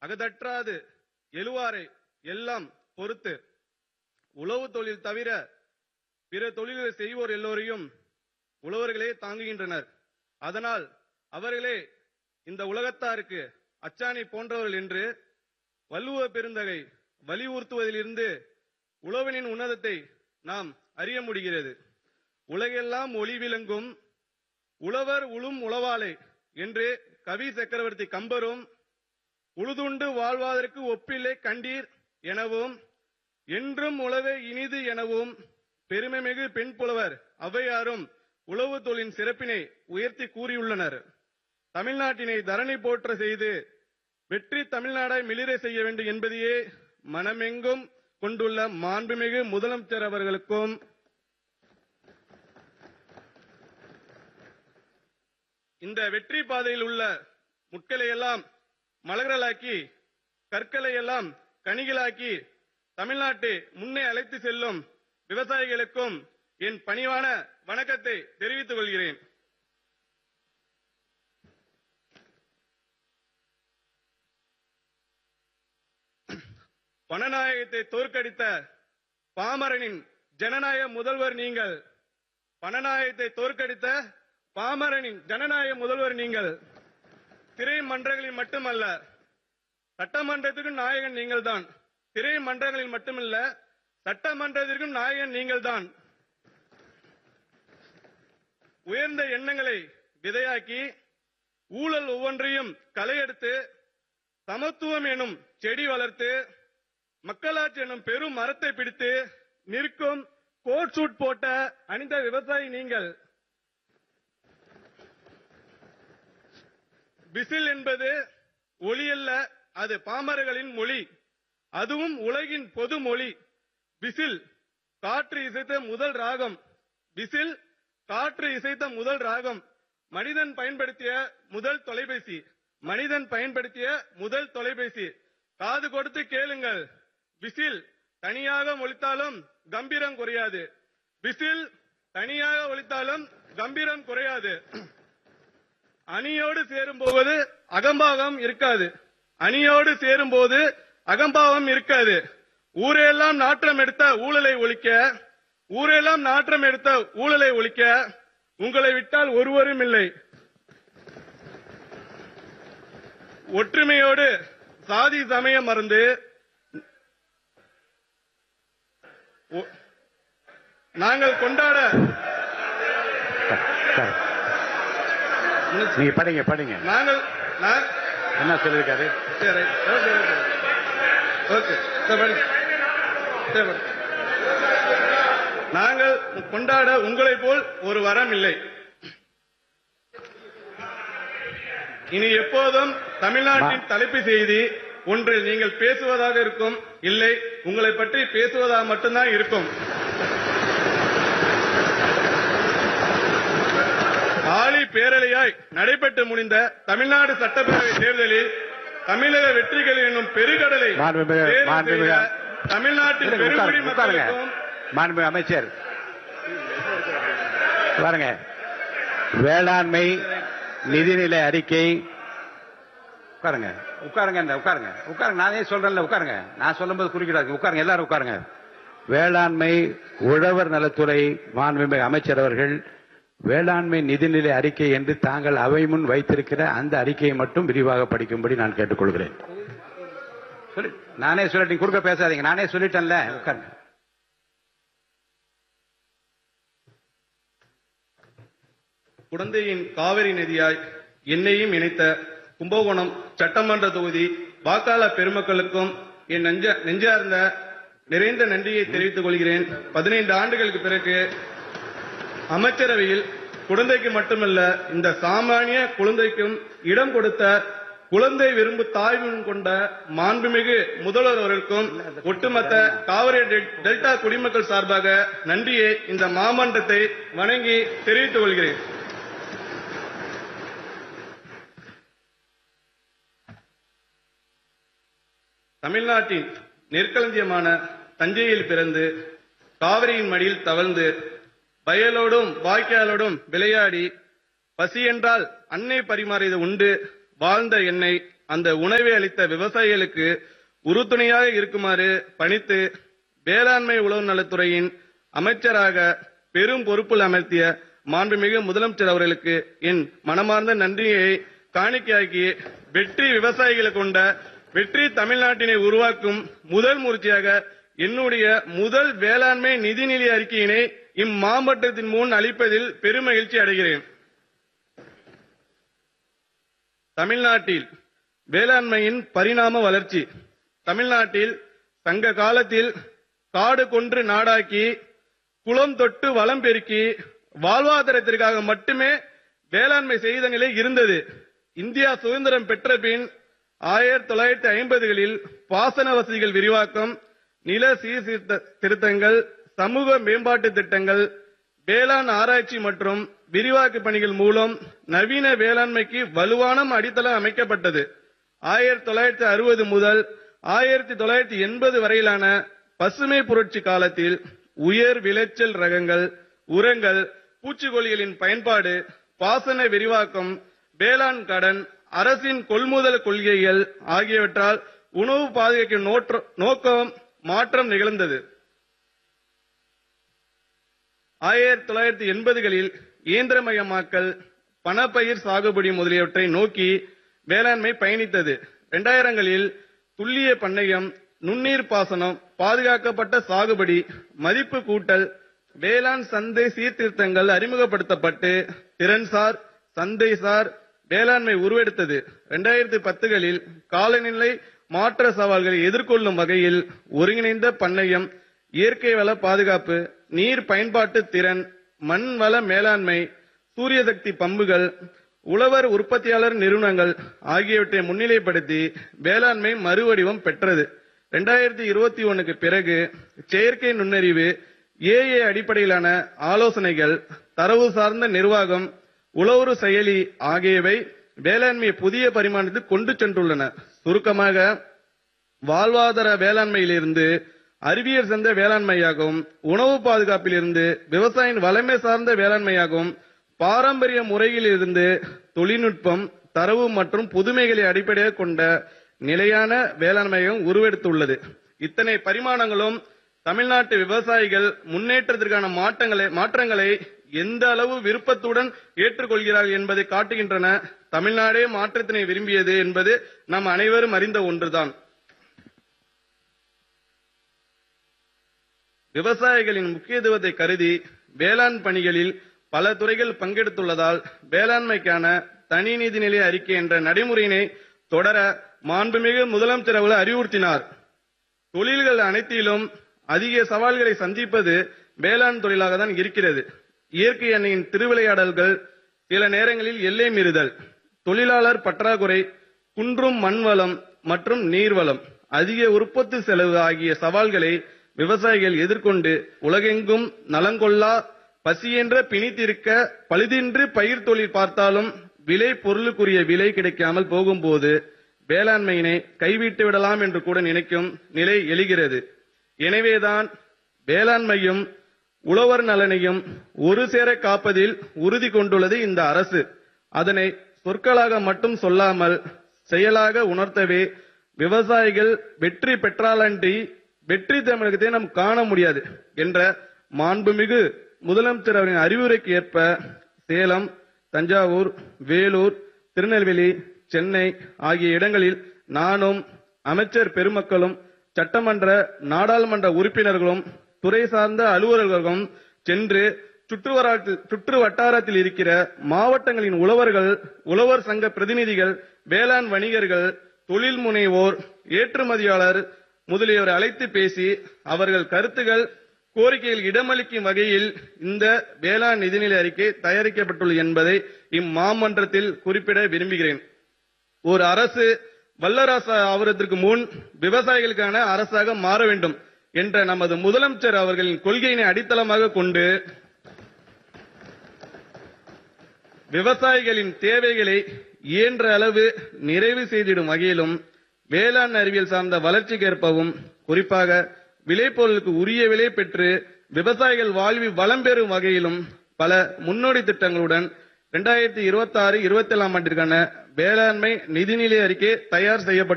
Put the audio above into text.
அகதற்றாது எழுவாரை எல்லாம் பொறுத்து உழவு தொழில் தவிர பிற தொழில்களை செய்வோர் எல்லோரையும் உழவர்களே தாங்குகின்றனர் அதனால் அவர்களே இந்த உலகத்தாருக்கு அச்சாணி போன்றவர்கள் என்று வள்ளுவ பெருந்தகை வலியுறுத்துவதிலிருந்து உழவனின் உன்னதத்தை நாம் அறிய முடிகிறது உலகெல்லாம் ஒளி விளங்கும் உழவர் உளும் உளவாளை என்று கவி சக்கரவர்த்தி கம்பரும் உழுதுண்டு வாழ்வதற்கு ஒப்பில்லை கண்டீர் எனவும் என்றும் உழவே இனிது எனவும் பெருமைமிகு பெண் புலவர் ஔவையாரும் உழவு தொழிலின் சிறப்பினை உயர்த்தி கூறியுள்ளனர் தமிழ்நாட்டினை தரணி போற்ற செய்து வெற்றி தமிழ்நாடாய் மிளிர செய்ய வேண்டும் என்பதையே மனமெங்கும் கொண்டுள்ள மாண்புமிகு முதலமைச்சர் அவர்களுக்கும் இந்த வெற்றி பாதையில் உள்ள முட்களை எல்லாம் மலர்களாக்கி கற்களை எல்லாம் கனிகளாக்கி தமிழ்நாட்டை முன்னே அழைத்து செல்லும் விவசாயிகளுக்கும் என் பணிவான வணக்கத்தை தெரிவித்துக் கொள்கிறேன் பணநாயகத்தை தோற்கடித்த பாமரனின் ஜனநாயக முதல்வர் நீங்கள் பணநாயகத்தை தோற்கடித்த பாமரனின் ஜனநாயக முதல்வர் நீங்கள் திரை மன்றங்களில் மட்டுமல்ல சட்டமன்றத்திற்கும் நாயகன் நீங்கள்தான் திரை மன்றங்களில் மட்டுமல்ல சட்டமன்றத்திற்கும் நாயகன் நீங்கள்தான் உயர்ந்த எண்ணங்களை விதையாக்கி ஊழல் ஒவ்வொன்றையும் களையெடுத்து சமத்துவம் எனும் செடி வளர்த்து மக்களாட்சி எனும் பெரும் மரத்தை பிடித்து நிற்கும் கோட் சூட் போட்ட அணிந்த விவசாயி நீங்கள் விசில் என்பது ஒளி அல்ல அது பாமரர்களின் மொழி அதுவும் உலகின் பொது மொழி விசில் காற்று இசைத்த முதல் ராகம் விசில் காற்று இசைத்த முதல் ராகம் மனிதன் பயன்படுத்திய முதல் தொலைபேசி மனிதன் பயன்படுத்திய முதல் தொலைபேசி காது கொடுத்து கேளுங்கள் விசில் தனியாக ஒலித்தாலும் கம்பீரம் குறையாது விசில் தனியாக ஒலித்தாலும் கம்பீரம் குறையாது அணியோடு சேரும் போது அகம்பாகம் இருக்காது அணியோடு சேரும் போது அகம்பாவம் இருக்காது ஊரெல்லாம் நாற்றம் எடுத்த ஊழலை ஒழிக்க ஊரெல்லாம் நாற்றம் எடுத்த ஊழலை ஒழிக்க உங்களை விட்டால் ஒருவரும் இல்லை ஒற்றுமையோடு சாதி சமயம் மறந்து ஒ- நாங்கள் கொண்டாட சார், நீங்க படிங்க படிங்க நாங்கள் நான் என்ன சொல்லியிருக்காரு சரி ஓகே ஓகே ஓகே சரி படி சரி படி நாங்கள் கொண்டாட உங்களைப் போல் ஒரு வரம் இல்லை இனி எப்போதும் தமிழ்நாட்டின் தலைப்பு செய்தி ஒன்று நீங்கள் பேசுவதாக இருக்கும் இல்லை உங்களை பற்றி பேசுவதாக மட்டும்தான் இருக்கும் ஆளி பேரலையாய் நடைபெற்று முடிந்த தமிழ்நாடு சட்டப்பேரவை தேர்தலில் தமிழக வெற்றிகள் என்னும் பெருகடலை மாண்புமிகு- தேர்வு மாண்புமிகு- செய்த தமிழ்நாட்டின் இருங்க, பெருங்குடி உட்காருங்க, உட்காருங்க மக்களுக்கும் மாண்புமிகு அமைச்சர் பாருங்க வேளாண்மை நிதிநிலை அறிக்கை உட்காருங்க உட்காருங்க இந்த உட்காருங்க உட்காருங்க நானே சொல்றேன்ல உட்காருங்க நான் சொல்லும்போது குறுக்கிடாது உட்காருங்க எல்லாரும் உட்காருங்க வேளாண்மை உழவர் நலத்துறை மாண்புமிகு அமைச்சர் அவர்கள் வேளாண்மை நிதிநிலை அறிக்கை என்று தாங்கள் அவை முன் வைத்திருக்கிற அந்த அறிக்கையை மட்டும் விரிவாக படிக்கும்படி நான் கேட்டுக்கொள்கிறேன் சொல்லி நானே சொல்லிட்டேன் குறுக்க பேசாதீங்க நானே சொல்லிட்டேன்ல உட்காருங்க குடந்தையின் காவிரி நதியாய் என்னையும் இணைத்த கும்பகோணம் சட்டமன்ற தொகுதி வாக்காள பெருமக்களுக்கும் என் நெஞ்ச நெஞ்சார்ந்த நிறைந்த நன்றியை தெரிவித்துக் கொள்கிறேன் பதினைந்து ஆண்டுகளுக்கு பிறகு அமைச்சரவையில் குழந்தைக்கு மட்டுமல்ல இந்த சாமானிய குழந்தைக்கும் இடம் கொடுத்த குழந்தை விரும்பு தாய்மன் கொண்ட மாண்புமிகு முதல்வர் அவர்களுக்கும் ஒட்டுமொத்த காவிரி டெல்- டெல்டா குடிமக்கள் சார்பாக நன்றியை இந்த மாமன்றத்தை வணங்கி தெரிவித்துக் கொள்கிறேன் தமிழ்நாட்டின் நெற்களஞ்சியமான தஞ்சையில் பிறந்து காவிரியின் மடியில் தவழ்ந்து வயலோடும் வாய்க்காலோடும் விளையாடி பசி என்றால் அன்னை பரிமாறியது உண்டு வாழ்ந்த என்னை அந்த உணவை அளித்த விவசாயிகளுக்கு உறுதுணையாக இருக்குமாறு பணித்து வேளாண்மை உழவு நலத்துறையின் அமைச்சராக பெரும் பொறுப்பில் அமர்த்திய மாண்புமிகு முதலமைச்சர் அவர்களுக்கு என் மனமார்ந்த நன்றியை காணிக்கையாக்கி வெற்றி விவசாயிகளை கொண்ட வெற்றி தமிழ்நாட்டினை உருவாக்கும் முதல் முயற்சியாக என்னுடைய முதல் வேளாண்மை நிதிநிலை அறிக்கையினை இம்மாவட்டத்தின் முன் அளிப்பதில் பெருமகிழ்ச்சி அடைகிறேன் தமிழ்நாட்டில் வேளாண்மையின் பரிணாம வளர்ச்சி தமிழ்நாட்டில் சங்க காலத்தில் காடு கொன்று நாடாக்கி குளம் தொட்டு வளம் பெருக்கி வாழ்வாதாரத்திற்காக மட்டுமே வேளாண்மை செய்த நிலை இருந்தது இந்தியா சுதந்திரம் பெற்ற பின் ஆயிரத்தி தொள்ளாயிரத்தி ஐம்பதுகளில் பாசன வசதிகள் விரிவாக்கம் நில சீர்திருத்த திருத்தங்கள் சமூக மேம்பாட்டு திட்டங்கள் வேளாண் ஆராய்ச்சி மற்றும் விரிவாக்க பணிகள் மூலம் நவீன வேளாண்மைக்கு வலுவான அடித்தளம் அமைக்கப்பட்டது ஆயிரத்தி தொள்ளாயிரத்தி அறுபது முதல் ஆயிரத்தி தொள்ளாயிரத்தி எண்பது வரையிலான பசுமை புரட்சி காலத்தில் உயர் விளைச்சல் ரகங்கள் உரங்கள் பூச்சிக்கொல்லிகளின் பயன்பாடு பாசன விரிவாக்கம் வேளாண் கடன் அரசின் கொள்முதல் கொள்கைகள் ஆகியவற்றால் உணவு பாதுகாக்கும் நோற்ற- நோக்கம் மாற்றம் நிகழ்ந்தது ஆயிரத்தி தொள்ளாயிரத்தி எண்பதுகளில் இயந்திரமயமாக்கல் பணப்பயிர் சாகுபடி முதலியவற்றை நோக்கி வேளாண்மை பயணித்தது இரண்டாயிரங்களில் துல்லிய பண்ணையம் நுண்ணீர் பாசனம் பாதுகாக்கப்பட்ட சாகுபடி மதிப்பு கூட்டல் வேளாண் சந்தை சீர்திருத்தங்கள் அறிமுகப்படுத்தப்பட்டு திறன்சார் சந்தைசார் வேளாண்மை உருவெடுத்தது இரண்டாயிரத்தி பத்துகளில் காலநிலை மாற்ற சவால்களை எதிர்கொள்ளும் வகையில் ஒருங்கிணைந்த பண்ணையம் இயற்கை வள பாதுகாப்பு நீர் பயன்பாட்டு திறன் மண் வள மேலாண்மை சூரிய சக்தி பம்புகள் உழவர் உற்பத்தியாளர் நிறுவனங்கள் ஆகியவற்றை முன்னிலைப்படுத்தி வேளாண்மை மறுவடிவம் பெற்றது 2021 இருபத்தி ஒண்ணுக்கு பிறகு செயற்கை நுண்ணறிவு ஏஏ அடிப்படையிலான ஆலோசனைகள் தரவு சார்ந்த நிர்வாகம் உழவுறு செயலி ஆகியவை வேளாண்மையை புதிய பரிமாணத்துக்கு கொண்டு சென்றுள்ளன சுருக்கமாக வாழ்வாதார வேளாண்மையிலிருந்து அறிவியல் சார்ந்த வேளாண்மையாகவும் உணவு பாதுகாப்பிலிருந்து விவசாயியின் வளமை சார்ந்த வேளாண்மையாகவும் பாரம்பரிய முறையிலிருந்து தொழில்நுட்பம் தரவு மற்றும் புதுமைகளை அடிப்படையாக கொண்ட நிலையான வேளாண்மையும் உருவெடுத்துள்ளது இத்தனை பரிமாணங்களும் தமிழ்நாட்டு விவசாயிகள் முன்னேற்றத்திற்கான மாற்றங்களை மாற்றங்களை எந்த அளவு விருப்பத்துடன் ஏற்றுக்கொள்கிறார்கள் என்பதை காட்டுகின்றன தமிழ்நாடே மாற்றத்தினை விரும்பியது என்பது நாம் அனைவரும் அறிந்த ஒன்றுதான் விவசாயிகளின் முக்கியத்துவத்தை கருதி வேளாண் பணிகளில் பல துறைகள் பங்கெடுத்துள்ளதால் வேளாண்மைக்கான தனி நிதிநிலை அறிக்கை என்ற நடைமுறையினை தொடர மாண்புமிகு முதலமைச்சர் அவர்கள் அறிவுறுத்தினார் தொழில்கள் அனைத்திலும் அதிக சவால்களை சந்திப்பது வேளாண் தொழிலாக தான் இருக்கிறது இயற்கை அன்னையின் திருவிளையாடல்கள் சில நேரங்களில் எல்லை மீறுதல் தொழிலாளர் பற்றாக்குறை குன்றும் மண்வளம் மற்றும் நீர்வளம் அதிக உற்பத்தி செலவு ஆகிய சவால்களை விவசாயிகள் எதிர்கொண்டு உலகெங்கும் நலங்கொள்ளா பசியென்ற பிணித்திருக்க பழுதின்றி பயிர் தொழில் பார்த்தாலும் விலை பொருளுக்குரிய விலை கிடைக்காமல் போகும்போது வேளாண்மையினை கைவிட்டு விடலாம் என்று கூட நினைக்கும் நிலை எழுகிறது எனவேதான் வேளாண்மையும் உழவர் நலனையும் ஒரு சேர காப்பதில் உறுதி கொண்டுள்ளது இந்த அரசு அதனை சொற்களாக மட்டும் சொல்லாமல் செயலாக உணர்த்தவே விவசாயிகள் வெற்றி பெற்றாலன்றி வெற்றி தமிழகத்தை நாம் காண முடியாது என்ற மாண்புமிகு முதலமைச்சர் அவரின் அறிவுரைக்கு ஏற்ப சேலம் தஞ்சாவூர் வேலூர் திருநெல்வேலி சென்னை ஆகிய இடங்களில் நானும் அமைச்சர் பெருமக்களும் சட்டமன்ற நாடாளுமன்ற உறுப்பினர்களும் துறை சார்ந்த அலுவலர்களும் சென்று சுற்றுவட்டாரத்தில் சுற்று வட்டாரத்தில் இருக்கிற மாவட்டங்களின் உழவர்கள் உழவர் சங்க பிரதிநிதிகள் வேளாண் வணிகர்கள் தொழில் முனைவோர் ஏற்றுமதியாளர் முதலியோரை அழைத்து பேசி அவர்கள் கருத்துகள் கோரிக்கையில் இடமளிக்கும் வகையில் இந்த வேளாண் நிதிநிலை அறிக்கை தயாரிக்கப்பட்டுள்ளது என்பதை இம்மாமன்றத்தில் குறிப்பிட விரும்புகிறேன் ஒரு அரசு வல்லரசு ஆவதற்கு முன் விவசாயிகளுக்கான அரசாக மாற வேண்டும் என்ற நமது முதலமைச்சர் அவர்களின் கொள்கையினை அடித்தளமாக கொண்டு விவசாயிகளின் தேவைகளை இயன்ற அளவு நிறைவு செய்திடும் வகையிலும் வேளாண் அறிவியல் சார்ந்த வளர்ச்சிக்கேற்பவும் குறிப்பாக விளைபொருளுக்கு உரிய விலை பெற்று விவசாயிகள் வாழ்வில் வளம் பெறும் வகையிலும் பல முன்னோடி திட்டங்களுடன் 2026 இருபத்தி ஆறு இருபத்தி ஏழாம் ஆண்டிற்கான வேளாண்மை நிதிநிலை அறிக்கை தயார் செய்யப்பட்டு